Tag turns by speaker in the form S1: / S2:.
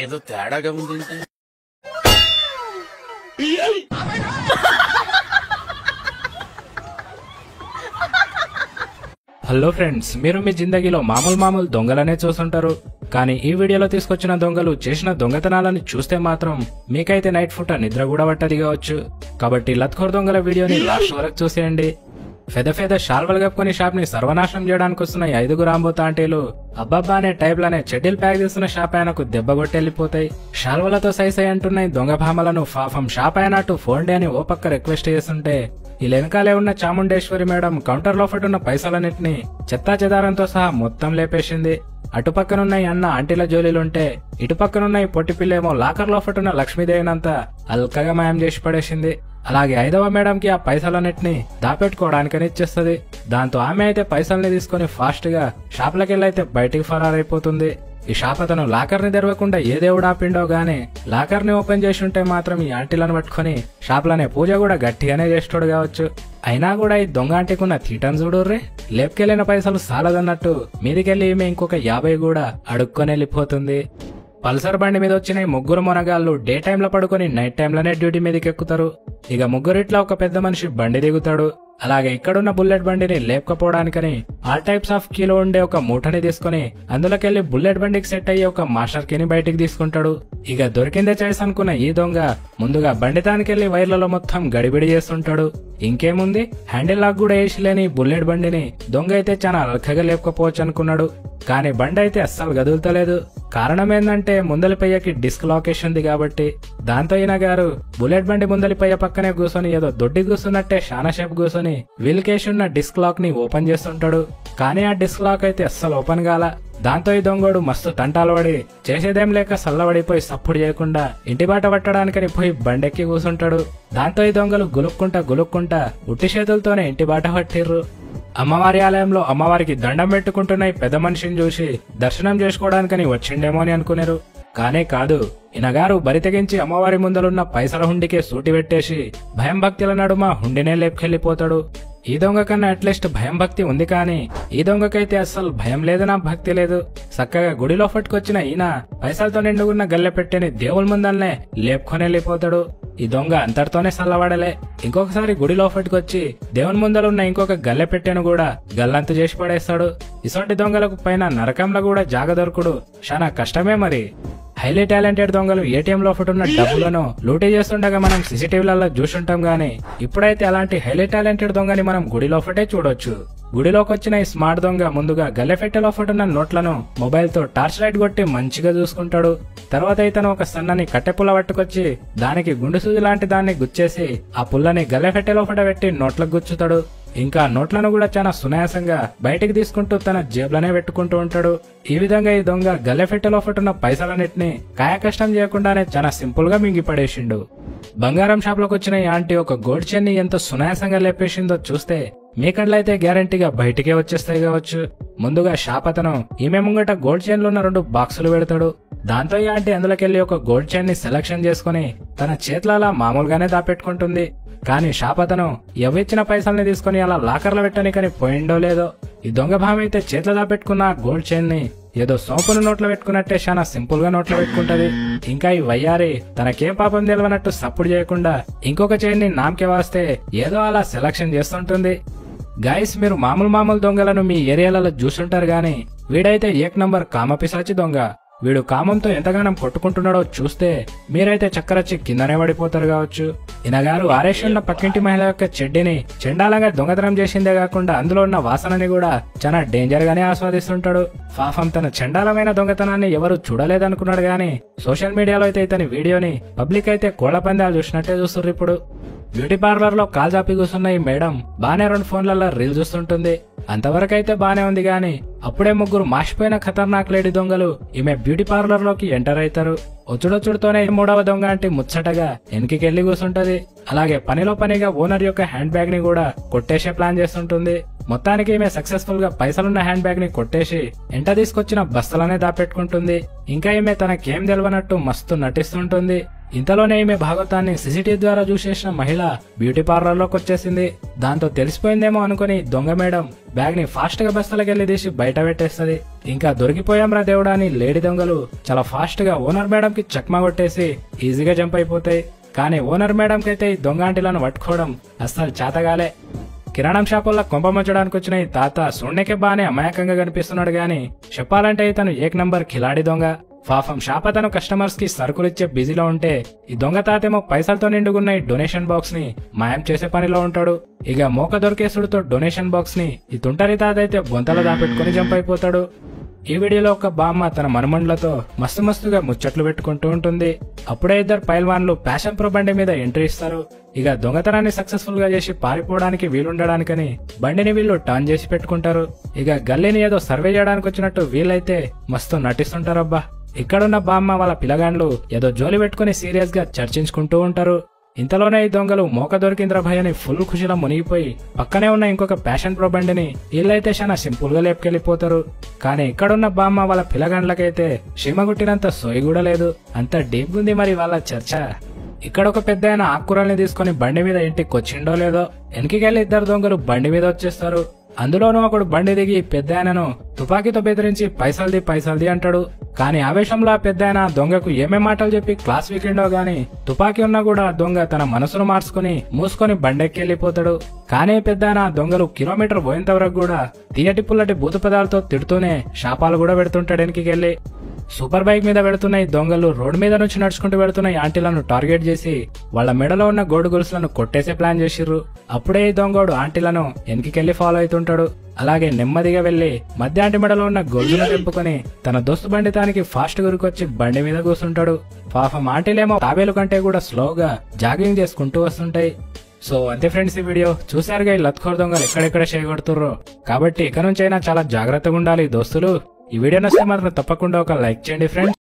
S1: ఏదో తేడాగా ఉందంటే
S2: హలో ఫ్రెండ్స్ మీరు మీ జిందగీలో మామూలు మామూలు దొంగలనే చూసుంటారు కానీ ఈ వీడియోలో తీసుకొచ్చిన దొంగలు చేసిన దొంగతనాలని చూస్తే మాత్రం మీకైతే నైట్ ఫుట్ నిద్ర కూడా పట్టది కావచ్చు కాబట్టి లత్కోర్ దొంగల వీడియోని లాస్ట్ వరకు చూసేయండి పెద్ద పెద్ద షాల్వలు కప్పుకొని షాప్ ని సర్వనాశనం చేయడానికి వస్తున్న ఈ ఐదుగురు ఆంబోత ఆంటీలు అబ్బబ్బా అనే టైప్ లోనే చెడ్డీలు ప్యాక్ చేస్తున్న షాప్ ఆయనకు దెబ్బ కొట్టెళ్ళిపోతాయి షాల్వలతో సైసై అంటున్నాయి దొంగ భామలను ఫాఫం షాప్ అయినట్టు ఫోన్ డే అని ఓ పక్క రిక్వెస్ట్ చేస్తుంటే ఈ వెనకాలే ఉన్న చాముండేశ్వరి మేడం కౌంటర్ లో ఉన్న పైసలన్నిటిని చెత్తా చెదారంతో సహా మొత్తం లేపేసింది అటుపక్కనున్న ఈ అన్న ఆంటీల జోలీలుంటే ఇటుపక్కనున్న ఈ పొట్టి పిల్లేమో లాకర్ లో ఉన్న లక్ష్మీదేవినంతా అల్కగా మాయం చేసి పడేసింది అలాగే ఐదవ మేడంకి ఆ పైసలన్నిటిని దాపెట్టుకోవడానికని ఇచ్చేస్తుంది దాంతో ఆమె అయితే పైసల్ని తీసుకుని ఫాస్ట్ గా షాప్లకెళ్ళి అయితే బయటికి ఫరారైపోతుంది ఈ షాప్ అతను లాకర్ ని తెరవకుండా ఏ దేవుడు ఆపిండో గానీ లాకర్ ని ఓపెన్ చేసి ఉంటే మాత్రం ఈ ఆంటీలను పట్టుకొని షాప్లనే పూజ కూడా గట్టిగానే చేస్తాడు కావచ్చు అయినా కూడా ఈ దొంగ ఆంటీకున్న తీటం చూడుర్రే లేపుకెళ్లిన పైసలు సాలదన్నట్టు మీదికెళ్లి ఈమె ఇంకొక యాభై కూడా అడుక్కొని వెళ్ళిపోతుంది పల్సర్ బండి మీద వచ్చిన ఈ ముగ్గురు మొనగాళ్ళు డే టైంలో పడుకొని నైట్ టైంలోనే డ్యూటీ మీదకి ఎక్కుతారు ఇక ముగ్గురిట్లో ఒక పెద్ద మనిషి బండి దిగుతాడు అలాగే ఇక్కడున్న బుల్లెట్ బండిని లేపుకపోవడానికని ఆల్ టైప్స్ ఆఫ్ కీలో ఉండే ఒక మూటని తీసుకుని అందులోకెళ్లి బుల్లెట్ బండికి సెట్ అయ్యి ఒక మాస్టర్ కిని బయటికి తీసుకుంటాడు ఇక దొరికిందే చేసి అనుకున్న ఈ దొంగ ముందుగా బండి తానికెళ్లి వైర్లలో మొత్తం గడిబిడి చేస్తుంటాడు ఇంకేముంది హ్యాండిల్ లాక్ కూడా వేసి లేని బుల్లెట్ బండిని దొంగ అయితే చాలా అల్కగా లేపుకపోవచ్చు అనుకున్నాడు కానీ బండి అయితే అస్సలు గదులుతలేదు కారణం ఏంటంటే ముందలి పయ్యకి డిస్క్ లాకేషన్ ఉంది కాబట్టి దాంతో ఈయన గారు బుల్లెట్ బండి ముందలి పయ్య పక్కనే కూర్చొని ఏదో దొడ్డి కూర్చున్నట్టే శానా షేప్ కూర్చొని వీల్కేసి ఉన్న డిస్క్ లాక్ ని ఓపెన్ చేస్తుంటాడు కానీ ఆ డిస్క్ లాక్ అయితే అస్సలు ఓపెన్ కాల దాంతో ఈ దొంగోడు మస్తు తంటాలు పడి చేసేదేం లేక సల్లబడిపోయి సప్పుడు చేయకుండా ఇంటి బాట పట్టడానికని పోయి బండెక్కి కూర్చుంటాడు దాంతో ఈ దొంగలు గులుక్కుంటా గులుక్కుంటా ఉట్టి చేతులతోనే ఇంటి బాట పట్టిర్రు అమ్మవారి ఆలయంలో అమ్మవారికి దండం పెట్టుకుంటున్న ఈ పెద్ద మనిషిని చూసి దర్శనం చేసుకోవడానికని వచ్చిండేమో అని అనుకునేరు కానే కాదు ఈయనగారు బరి తెగించి అమ్మవారి ముందలున్న పైసల హుండికే సూటి పెట్టేసి భయం భక్తుల నడుమ హుండినే లేపుకెళ్లిపోతాడు ఈ దొంగ కన్నా అట్లీస్ట్ భయం భక్తి ఉంది కానీ ఈ దొంగకైతే అస్సలు భయం లేదు నా భక్తి లేదు చక్కగా గుడిలో పట్టుకొచ్చిన ఈయన పైసలతో నిండుకున్న గల్లె పెట్టని దేవుల ముందల్నే లేపుకొని వెళ్ళిపోతాడు ఈ దొంగ అంతటితోనే చల్లబడలే ఇంకొకసారి గుడిలో పట్టుకొచ్చి దేవుని ముందలున్న ఇంకొక గల్లె పెట్టెను కూడా గల్లంతు చేసి పడేస్తాడు ఇసొంటి దొంగలకు పైన నరకంలో కూడా జాగ దొరకుడు చాలా కష్టమే మరి హైలీ టాలెంటెడ్ దొంగలు ఏటీఎం లో ఉన్న డబ్బులను లూటీ చేస్తుండగా మనం సీసీటీవీలలో చూసుంటాం గానీ ఇప్పుడైతే అలాంటి హైలీ టాలెంటెడ్ దొంగని మనం గుడిలో ఫటే చూడొచ్చు గుడిలోకి వచ్చిన ఈ స్మార్ట్ దొంగ ముందుగా గల్లెఫెట్టెలో ఉన్న నోట్లను మొబైల్ తో టార్చ్ లైట్ కొట్టి మంచిగా చూసుకుంటాడు తర్వాత ఇతను ఒక సన్నని కట్టెపుల్ల పట్టుకొచ్చి దానికి గుండు సూది లాంటి దాన్ని గుచ్చేసి ఆ పుల్లని గల్లెఫెట్టెలో పెట్టి నోట్లకు గుచ్చుతాడు ఇంకా నోట్లను కూడా చాలా సునాయాసంగా బయటికి తీసుకుంటూ తన జేబులోనే పెట్టుకుంటూ ఉంటాడు ఈ విధంగా ఈ దొంగ గల్లెఫెట్టెలో ఉన్న పైసలన్నిటిని కాయ కష్టం చేయకుండానే చాలా సింపుల్ గా మింగి పడేసిండు బంగారం షాప్ లోకి వచ్చిన ఈ ఆంటీ ఒక గోల్డ్ చైన్ ని ఎంత సునాయాసంగా లేపేసిందో చూస్తే మీ కళ్ళైతే గ్యారంటీగా బయటికే వచ్చేస్తాయి కావచ్చు ముందుగా షాప్ అతను ఈమె ముంగట గోల్డ్ చైన్ లో ఉన్న రెండు బాక్సులు పెడతాడు దాంతో ఈ ఆంటీ అందులోకెళ్లి ఒక గోల్డ్ చైన్ ని సెలక్షన్ చేసుకుని తన చేతిలో అలా మామూలుగానే దాపెట్టుకుంటుంది కానీ షాప్ అతను ఎవ్విచ్చిన పైసల్ని తీసుకుని అలా లాకర్లో పెట్టడానికని పోయిండో లేదో ఈ దొంగ భామ అయితే చేతిలో దాపెట్టుకున్న ఆ గోల్డ్ చైన్ ని ఏదో సోపును నోట్లో పెట్టుకున్నట్టే చాలా సింపుల్ గా నోట్లో పెట్టుకుంటది ఇంకా ఈ వయ్యారి తనకేం పాపం తెలియనట్టు సప్పుడు చేయకుండా ఇంకొక చైన్ ని నామకే వాస్తే ఏదో అలా సెలక్షన్ చేస్తుంటుంది గైస్ మీరు మామూలు మామూలు దొంగలను మీ ఏరియాలలో చూసుంటారు గాని వీడైతే ఏక్ నంబర్ కామపిసాచి దొంగ వీడు కామంతో ఎంతగానం కొట్టుకుంటున్నాడో చూస్తే మీరైతే చక్కరచ్చి కిందనే పడిపోతారు కావచ్చు ఈయనగారు ఆరేష్ ఉన్న పక్కింటి మహిళ యొక్క చెడ్డిని చెండాలంగా దొంగతనం చేసిందే కాకుండా అందులో ఉన్న వాసనని కూడా చాలా డేంజర్ గానే ఆస్వాదిస్తుంటాడు పాపం తన చండాలమైన దొంగతనాన్ని ఎవరు చూడలేదనుకున్నాడు గాని సోషల్ మీడియాలో అయితే ఇతని వీడియోని పబ్లిక్ అయితే కోళ్ల పందాలు చూసినట్టే చూస్తున్నారు ఇప్పుడు బ్యూటీ పార్లర్ లో కాల్ చాపి కూర్చున్న ఈ మేడం బానే రెండు ఫోన్లలో రీల్ చూస్తుంటుంది అంతవరకు అయితే బానే ఉంది గాని అప్పుడే ముగ్గురు మాసిపోయిన ఖతర్నాక్ లేడీ దొంగలు ఈమె బ్యూటీ పార్లర్ లోకి ఎంటర్ అవుతారు ఒచ్చుడొచ్చుడుతోనే మూడవ దొంగ అంటే ముచ్చటగా వెనక్కి కూర్చుంటది అలాగే పనిలో పనిగా ఓనర్ యొక్క హ్యాండ్ బ్యాగ్ ని కూడా కొట్టేసే ప్లాన్ చేస్తుంటుంది మొత్తానికి ఈమె సక్సెస్ఫుల్ గా పైసలున్న హ్యాండ్ బ్యాగ్ ని కొట్టేసి ఎంట తీసుకొచ్చిన బస్తలనే దాపెట్టుకుంటుంది ఇంకా ఈమె తనకేం తెలియనట్టు మస్తు నటిస్తుంటుంది ఇంతలోనే ఈమె భాగవతాన్ని సీసీటీవీ ద్వారా చూసేసిన మహిళ బ్యూటీ పార్లర్ లోకి వచ్చేసింది దాంతో తెలిసిపోయిందేమో అనుకుని దొంగ మేడం బ్యాగ్ ని ఫాస్ట్ గా బస్తలకెళ్లి తీసి బయట పెట్టేస్తుంది ఇంకా దొరికిపోయాంరా దేవుడా అని లేడీ దొంగలు చాలా ఫాస్ట్ గా ఓనర్ మేడం కి చక్మా కొట్టేసి ఈజీగా జంప్ అయిపోతాయి కానీ ఓనర్ మేడం కైతే ఈ దొంగ ఆంటీలను పట్టుకోవడం అస్సలు చేతగాలే కిరాణం షాపుల్లో కొంపమొచ్చడానికి వచ్చిన ఈ తాత సున్నెకే బానే అమాయకంగా కనిపిస్తున్నాడు గాని చెప్పాలంటే ఇతను ఏక్ నంబర్ కిలాడి దొంగ పాపం షాప్ అతను కస్టమర్స్ కి సరుకులు ఇచ్చే బిజీలో ఉంటే ఈ దొంగ తాతేమో పైసలతో నిండుకున్న ఈ డొనేషన్ బాక్స్ ని మాయం చేసే పనిలో ఉంటాడు ఇక మోక దొరికేసుడుతో డొనేషన్ బాక్స్ ని ఈ తుంటరి తాత అయితే బొంతలో దాపెట్టుకుని జంప్ అయిపోతాడు ఈ వీడియోలో ఒక బామ్మ తన మనుమండ్లతో మస్తు మస్తుగా ముచ్చట్లు పెట్టుకుంటూ ఉంటుంది అప్పుడే ఇద్దరు పైల్వాన్లు ప్యాషన్ ప్రో బండి మీద ఎంట్రీ ఇస్తారు ఇక దొంగతనాన్ని సక్సెస్ఫుల్ గా చేసి పారిపోవడానికి వీలుండడానికని బండిని వీళ్ళు టర్న్ చేసి పెట్టుకుంటారు ఇక గల్లీని ఏదో సర్వే చేయడానికి వచ్చినట్టు వీళ్ళైతే మస్తు నటిస్తుంటారబ్బా ఇక్కడున్న బామ్మ వాళ్ళ పిల్లగాండ్లు ఏదో జోలి పెట్టుకుని సీరియస్ గా చర్చించుకుంటూ ఉంటారు ఇంతలోనే ఈ దొంగలు మోక దొరికింద్ర భయ్ అని ఫుల్ ఖుషిలో మునిగిపోయి పక్కనే ఉన్న ఇంకొక ప్యాషన్ ప్రో బండిని వీళ్ళైతే చాలా సింపుల్ గా లేపుకెళ్లిపోతారు కానీ ఇక్కడున్న బామ్మ వాళ్ళ పిల్లగాండ్లకైతే సీమ గుట్టినంత సోయి కూడా లేదు అంత డీప్ ఉంది మరి వాళ్ళ చర్చ ఇక్కడ ఒక పెద్ద ఆయన ఆకుకూరల్ని తీసుకుని బండి మీద ఇంటికి వచ్చిండో లేదో వెనకికెళ్ళి ఇద్దరు దొంగలు బండి మీద వచ్చేస్తారు అందులోనూ ఒకడు బండి దిగి పెద్ద ఆయనను తుపాకీతో బెదిరించి పైసల్ది పైసల్ది అంటాడు కానీ ఆవేశంలో ఆ పెద్ద ఆయన దొంగకు ఏమేం మాటలు చెప్పి క్లాస్ వీకెండో గాని తుపాకీ ఉన్నా కూడా ఆ దొంగ తన మనసును మార్చుకుని మూసుకొని బండెక్కి వెళ్ళిపోతాడు కానీ పెద్ద ఆయన ఆ దొంగలు కిలోమీటర్ పోయేంత వరకు కూడా తీయటి పుల్లటి భూత పదాలతో తిడుతూనే శాపాలు కూడా పెడుతుంటాడు వెనక్కి వెళ్ళి సూపర్ బైక్ మీద వెళుతున్న ఈ దొంగలు రోడ్డు మీద నుంచి నడుచుకుంటూ వెళుతున్న ఈ ఆంటీలను టార్గెట్ చేసి వాళ్ళ మెడలో ఉన్న గోడు గొలుసులను కొట్టేసే ప్లాన్ చేసిర్రు అప్పుడే ఈ దొంగోడు ఆంటీలను వెనక్కికెళ్లి ఫాలో అవుతుంటాడు అలాగే నెమ్మదిగా వెళ్లి మధ్య ఆంటీ మెడలో ఉన్న గొలుసును తెంపుకొని తన దోస్తు బండి తానికి ఫాస్ట్ గురికొచ్చి బండి మీద కూర్చుంటాడు పాపం ఆంటీలేమో తాబేలు కంటే కూడా స్లోగా జాగింగ్ చేసుకుంటూ వస్తుంటాయి సో అంతే ఫ్రెండ్స్ ఈ వీడియో చూసారుగా ఈ లత్కోర్ దొంగలు ఎక్కడెక్కడ చేయగొడుతుర్రో కాబట్టి ఇక నుంచైనా చాలా జాగ్రత్తగా ఉండాలి దోస్తులు ఈ వీడియో నచ్చితే మాత్రం తప్పకుండా ఒక లైక్ చేయండి ఫ్రెండ్స్